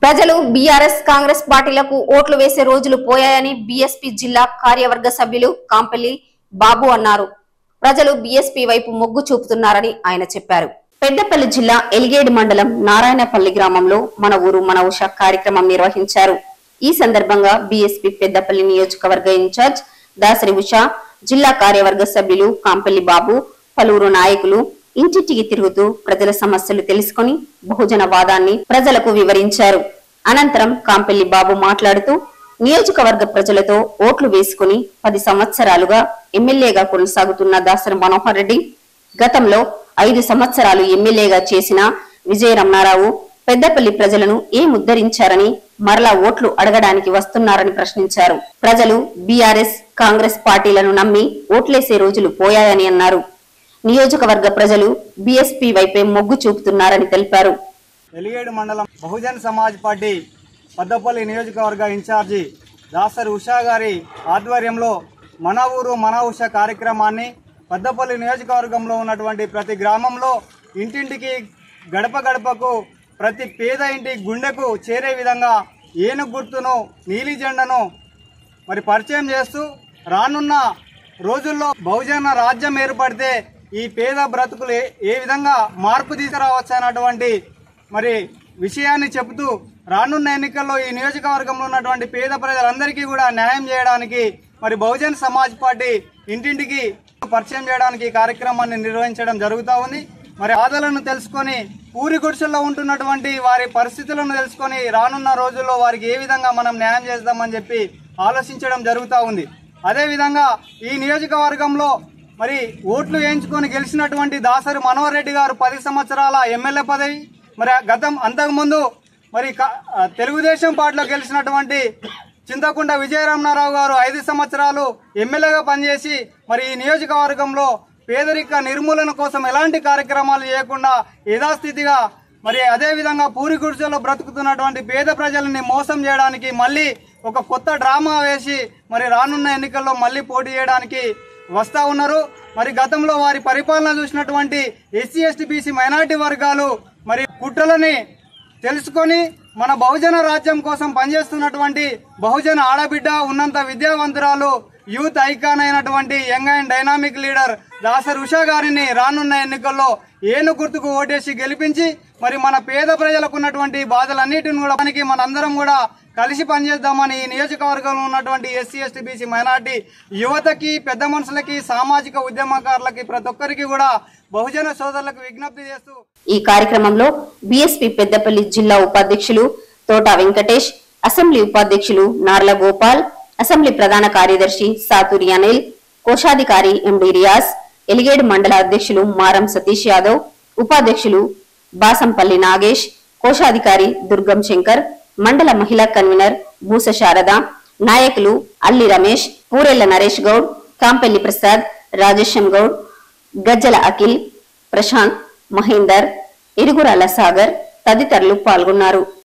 ప్రజలు బీఆర్ఎస్ కాంగ్రెస్ పార్టీలకు ఓట్లు వేసే రోజులు పోయాయని బీఎస్పీ జిల్లా కార్యవర్గ సభ్యులు కాంపల్లి బాబు అన్నారు ప్రజలు బీఎస్పీ వైపు మొగ్గు చూపుతున్నారని ఆయన చెప్పారు పెద్దపల్లి జిల్లా ఎలిగేడు మండలం నారాయణపల్లి గ్రామంలో మన ఊరు మన ఉష కార్యక్రమం నిర్వహించారు ఈ సందర్భంగా బీఎస్పీ పెద్దపల్లి నియోజకవర్గ ఇన్ఛార్జ్ దాసరి ఉష జిల్లా కార్యవర్గ సభ్యులు కాంపల్లి బాబు పలువురు నాయకులు ఇంటింటికి తిరుగుతూ ప్రజల సమస్యలు తెలుసుకొని బహుజన వాదాన్ని ప్రజలకు వివరించారు అనంతరం కాంపల్లి బాబు మాట్లాడుతూ నియోజకవర్గ ప్రజలతో ఓట్లు వేసుకుని పది సంవత్సరాలుగా ఎమ్మెల్యేగా కొనసాగుతున్న దాసరి మనోహర్ రెడ్డి గతంలో ఐదు సంవత్సరాలు ఎమ్మెల్యేగా చేసిన విజయ రమణారావు పెద్దపల్లి ప్రజలను ఏం ఉద్ధరించారని మరలా ఓట్లు అడగడానికి వస్తున్నారని ప్రశ్నించారు ప్రజలు బీఆర్ఎస్ కాంగ్రెస్ పార్టీలను నమ్మి ఓట్లేసే రోజులు పోయాయని అన్నారు నియోజకవర్గ ప్రజలు బీఎస్పీ వైపే మొగ్గు చూపుతున్నారని తెలిపారు ఎలిగేడు మండలం బహుజన్ సమాజ్ పార్టీ పెద్దపల్లి నియోజకవర్గ ఇన్ఛార్జి దాసరి ఉషా గారి ఆధ్వర్యంలో మన ఊరు మన ఉష కార్యక్రమాన్ని పెద్దపల్లి నియోజకవర్గంలో ఉన్నటువంటి ప్రతి గ్రామంలో ఇంటింటికి గడప గడపకు ప్రతి పేద ఇంటి గుండెకు చేరే విధంగా ఏనుగు గుర్తును నీలి జెండను మరి పరిచయం చేస్తూ రానున్న రోజుల్లో బహుజన రాజ్యం ఏర్పడితే ఈ పేద బ్రతుకులు ఏ- ఏ విధంగా మార్పు తీసుకురావచ్చు అన్నటువంటి మరి విషయాన్ని చెబుతూ రానున్న ఎన్నికల్లో ఈ నియోజకవర్గంలో ఉన్నటువంటి పేద ప్రజలందరికీ కూడా న్యాయం చేయడానికి మరి బహుజన్ సమాజ్ పార్టీ ఇంటింటికి పరిచయం చేయడానికి ఈ కార్యక్రమాన్ని నిర్వహించడం జరుగుతూ ఉంది మరి ఆదలను తెలుసుకొని ఊరి గుడిసెల్లో ఉంటున్నటువంటి వారి పరిస్థితులను తెలుసుకొని రానున్న రోజుల్లో వారికి ఏ విధంగా మనం న్యాయం చేద్దామని చెప్పి ఆలోచించడం జరుగుతూ ఉంది అదేవిధంగా ఈ నియోజకవర్గంలో మరి ఓట్లు వేయించుకొని గెలిచినటువంటి దాసరి మనోహర్ రెడ్డి గారు పది సంవత్సరాల ఎమ్మెల్యే పదవి మరి గతం అంతకుముందు మరి క- ఆ, తెలుగుదేశం పార్టీలో గెలిచినటువంటి చింతకుంట విజయరమణారావు గారు ఐదు సంవత్సరాలు ఎమ్మెల్యేగా పనిచేసి మరి ఈ నియోజకవర్గంలో పేదరిక నిర్మూలన కోసం ఎలాంటి కార్యక్రమాలు చేయకుండా యథాస్థితిగా మరి అదే విధంగా పూరి గుడిసెలో బ్రతుకుతున్నటువంటి పేద ప్రజలని మోసం చేయడానికి మళ్ళీ ఒక కొత్త డ్రామా వేసి మరి రానున్న ఎన్నికల్లో మళ్ళీ పోటీ చేయడానికి వస్తా ఉన్నారు మరి గతంలో వారి పరిపాలన చూసినటువంటి ఎస్సీ ఎస్టీ బీసీ మైనార్టీ వర్గాలు మరి కుట్రలని తెలుసుకొని మన బహుజన రాజ్యం కోసం పనిచేస్తున్నటువంటి బహుజన ఆడబిడ్డ ఉన్నంత విద్యావంతురాలు యూత్ ఐకాన్ అయినటువంటి young and dynamic leader Dasar Usha గారిని రానున్న ఎన్నికల్లో ఏను గుర్తుకు ఓటేసి గెలిపించి మరి మన పేద ప్రజలకు ఉన్నటువంటి బాధలన్నిటిని కూడా మనకి మనందరం కూడా కలిసి పనిచేద్దామని ఈ నియోజకవర్గంలో ఉన్నటువంటి ఎస్సీ ఎస్టీ బీసీ మైనార్టీ యువతకి పెద్ద మనుషులకి సామాజిక ఉద్యమకారులకి ప్రతి ఒక్కరికి కూడా బహుజన సోదరులకు విజ్ఞప్తి చేస్తూ ఈ కార్యక్రమంలో బీఎస్పీ పెద్దపల్లి జిల్లా ఉపాధ్యక్షులు తోట వెంకటేష్ అసెంబ్లీ ఉపాధ్యక్షులు నార్ల గోపాల్ అసెంబ్లీ ప్రధాన కార్యదర్శి సాతూరి అనిల్ కోశాధికారి ఎండి రియాజ్ ఎలిగేడు మండల అధ్యక్షులు మారం సతీష్ యాదవ్ ఉపాధ్యక్షులు బాసంపల్లి నాగేష్ కోశాధికారి దుర్గం శంకర్ మండల మహిళా కన్వీనర్ బూస శారద నాయకులు అల్లి రమేష్ పూరెళ్ల నరేష్ గౌడ్ కాంపెల్లి ప్రసాద్ రాజేశం గౌడ్ గజ్జల అఖిల్ ప్రశాంత్ మహేందర్ ఇరుగురాల సాగర్ తదితరులు పాల్గొన్నారు